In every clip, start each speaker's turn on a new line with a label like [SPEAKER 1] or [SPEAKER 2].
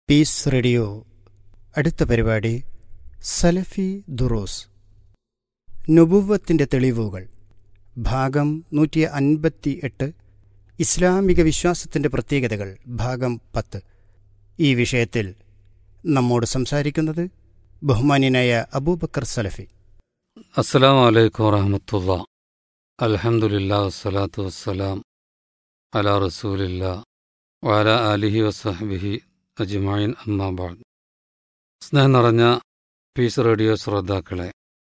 [SPEAKER 1] piece radio അടുത്ത പരിപാടി സലഫി ദുറൂസ് നുബുവത്തിൻ്റെ തെളിവുകൾ ഭാഗം നൂറ്റി അൻപത്തി എട്ട് ഇസ്ലാമിക വിശ്വാസത്തിൻ്റെ പ്രത്യേകതകൾ ഭാഗം പത്ത് ഈ വിഷയത്തിൽ നമ്മോട് സംസാരിക്കുന്നത് ബഹുമാന്യനായ അബൂബക്കർ സലഫി
[SPEAKER 2] അസ്സലാം വലൈക്കും വറഹമത്തുള്ള അൽഹംദുലില്ലാ വസ്സലാത്തു വസ്സലാം അലാ റസൂലില്ല വാല അലിഹി വസഹബിഹി അജ്മായിൻ അമ്മാബാദ് സ്നേഹം നിറഞ്ഞ പീസ് റേഡിയോ ശ്രോതാക്കളെ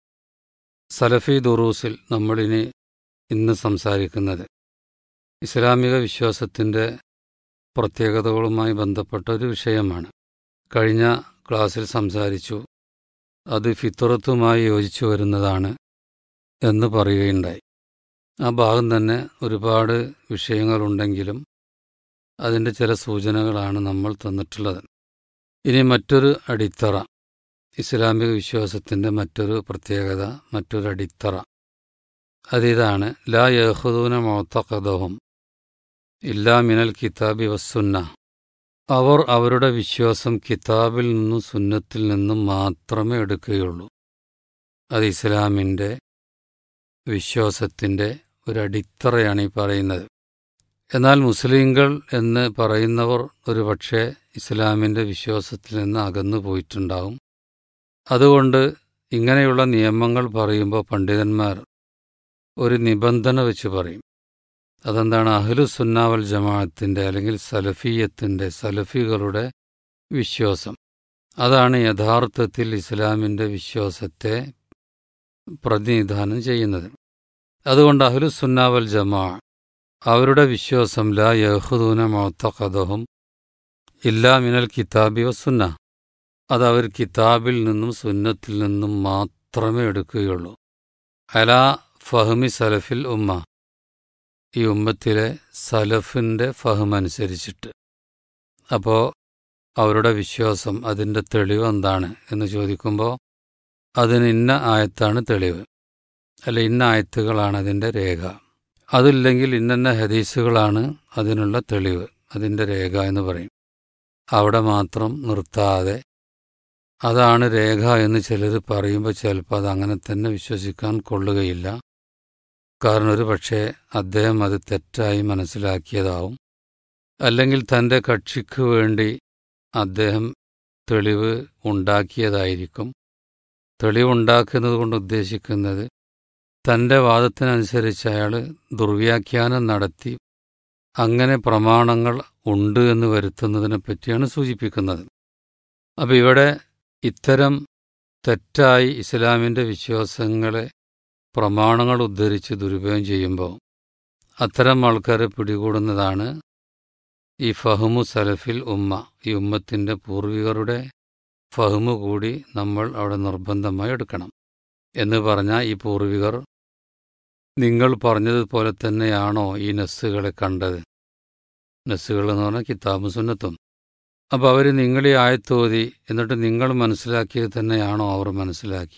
[SPEAKER 2] സലഫി ദുറൂസിൽ നമ്മളിനി ഇന്ന് സംസാരിക്കുന്നത് ഇസ്ലാമിക വിശ്വാസത്തിൻ്റെ പ്രത്യേകതകളുമായി ബന്ധപ്പെട്ട ഒരു വിഷയമാണ് കഴിഞ്ഞ ക്ലാസ്സിൽ സംസാരിച്ചു അത് ഫിത്രത്തുമായി യോജിച്ചു വരുന്നതാണ് എന്ന് പറയുകയുണ്ടായി ആ ഭാഗം തന്നെ ഒരുപാട് വിഷയങ്ങളുണ്ടെങ്കിലും അതിൻ്റെ ചില സൂചനകളാണ് നമ്മൾ തന്നിട്ടുള്ളത് ഇനി മറ്റൊരു അടിത്തറ ഇസ്ലാമിക വിശ്വാസത്തിൻ്റെ മറ്റൊരു പ്രത്യേകത മറ്റൊരു അടിത്തറ അതിതാണ് ലാ യഹുദൂന മോത്തഖദഹും ഇല്ലാ മിനൽ കിതാബി വസ്സുന്ന അവർ അവരുടെ വിശ്വാസം കിതാബിൽ നിന്നും സുന്നത്തിൽ നിന്നും മാത്രമേ എടുക്കുകയുള്ളൂ അത് ഇസ്ലാമിൻ്റെ വിശ്വാസത്തിൻ്റെ ഒരു അടിത്തറയാണ് ഈ പറയുന്നത് എന്നാൽ മുസ്ലിങ്ങൾ എന്ന് പറയുന്നവർ ഒരുപക്ഷെ ഇസ്ലാമിൻ്റെ വിശ്വാസത്തിൽ നിന്ന് അകന്നു പോയിട്ടുണ്ടാവും അതുകൊണ്ട് ഇങ്ങനെയുള്ള നിയമങ്ങൾ പറയുമ്പോൾ പണ്ഡിതന്മാർ ഒരു നിബന്ധന വെച്ച് പറയും അതെന്താണ് അഹ്ലു സുന്നാവൽ ജമാഅത്തിൻ്റെ അല്ലെങ്കിൽ സലഫീയത്തിൻ്റെ സലഫികളുടെ വിശ്വാസം അതാണ് യഥാർത്ഥത്തിൽ ഇസ്ലാമിൻ്റെ വിശ്വാസത്തെ പ്രതിനിധാനം ചെയ്യുന്നത് അതുകൊണ്ട് അഹ്ലു സുന്നാവൽ ജമാ അവരുടെ വിശ്വാസം ലാ യഹുദൂന മൊത്തഖദഹും ഇല്ലാ മിനൽ കിതാബി വസുന്ന അത് അവർ കിതാബിൽ നിന്നും സുന്നത്തിൽ നിന്നും മാത്രമേ എടുക്കുകയുള്ളൂ അലാ ഫഹ്മി സലഫിൽ ഉമ്മ ഈ ഉമ്മത്തിലെ സലഫിൻ്റെ ഫഹമനുസരിച്ചിട്ട് അപ്പോൾ അവരുടെ വിശ്വാസം അതിൻ്റെ തെളിവ് എന്താണ് എന്ന് ചോദിക്കുമ്പോൾ അതിന് ഇന്ന ആയത്താണ് തെളിവ് അല്ല ഇന്ന ആയത്തുകളാണ് അതിൻ്റെ രേഖ അതില്ലെങ്കിൽ ഇന്നന്ന ഹദീസുകളാണ് അതിനുള്ള തെളിവ് അതിൻ്റെ രേഖ എന്ന് പറയും അവിടെ മാത്രം നിർത്താതെ അതാണ് രേഖ എന്ന് ചിലർ പറയുമ്പോൾ ചിലപ്പോൾ അത് അങ്ങനെ തന്നെ വിശ്വസിക്കാൻ കൊള്ളുകയില്ല കാരണം ഒരു പക്ഷേ അദ്ദേഹം അത് തെറ്റായി മനസ്സിലാക്കിയതാവും അല്ലെങ്കിൽ തൻ്റെ കക്ഷിക്ക് വേണ്ടി അദ്ദേഹം തെളിവ് ഉണ്ടാക്കിയതായിരിക്കും തെളിവുണ്ടാക്കുന്നത് കൊണ്ട് ഉദ്ദേശിക്കുന്നത് തൻ്റെ വാദത്തിനനുസരിച്ച് അയാൾ ദുർവ്യാഖ്യാനം നടത്തി അങ്ങനെ പ്രമാണങ്ങൾ ഉണ്ട് എന്ന് വരുത്തുന്നതിനെ പറ്റിയാണ് സൂചിപ്പിക്കുന്നത് അപ്പോൾ ഇവിടെ ഇത്തരം തെറ്റായി ഇസ്ലാമിൻ്റെ വിശ്വാസങ്ങളെ പ്രമാണങ്ങൾ ഉദ്ധരിച്ച് ദുരുപയോഗം ചെയ്യുമ്പോൾ അത്തരം ആൾക്കാരെ പിടികൂടുന്നതാണ് ഈ ഫഹമു സലഫിൽ ഉമ്മ ഈ ഉമ്മത്തിൻ്റെ പൂർവികരുടെ ഫഹമു കൂടി നമ്മൾ അവിടെ നിർബന്ധമായി എടുക്കണം എന്ന് പറഞ്ഞാൽ ഈ പൂർവികർ നിങ്ങൾ പറഞ്ഞതുപോലെ തന്നെയാണോ ഈ നസ്സുകളെ കണ്ടത് നസ്സുകൾ എന്ന് പറഞ്ഞാൽ കിതാബും സുന്നത്തും അപ്പോൾ അവർ നിങ്ങളീ ആയത്തോതി എന്നിട്ട് നിങ്ങൾ മനസ്സിലാക്കിയത് തന്നെയാണോ അവർ മനസ്സിലാക്കി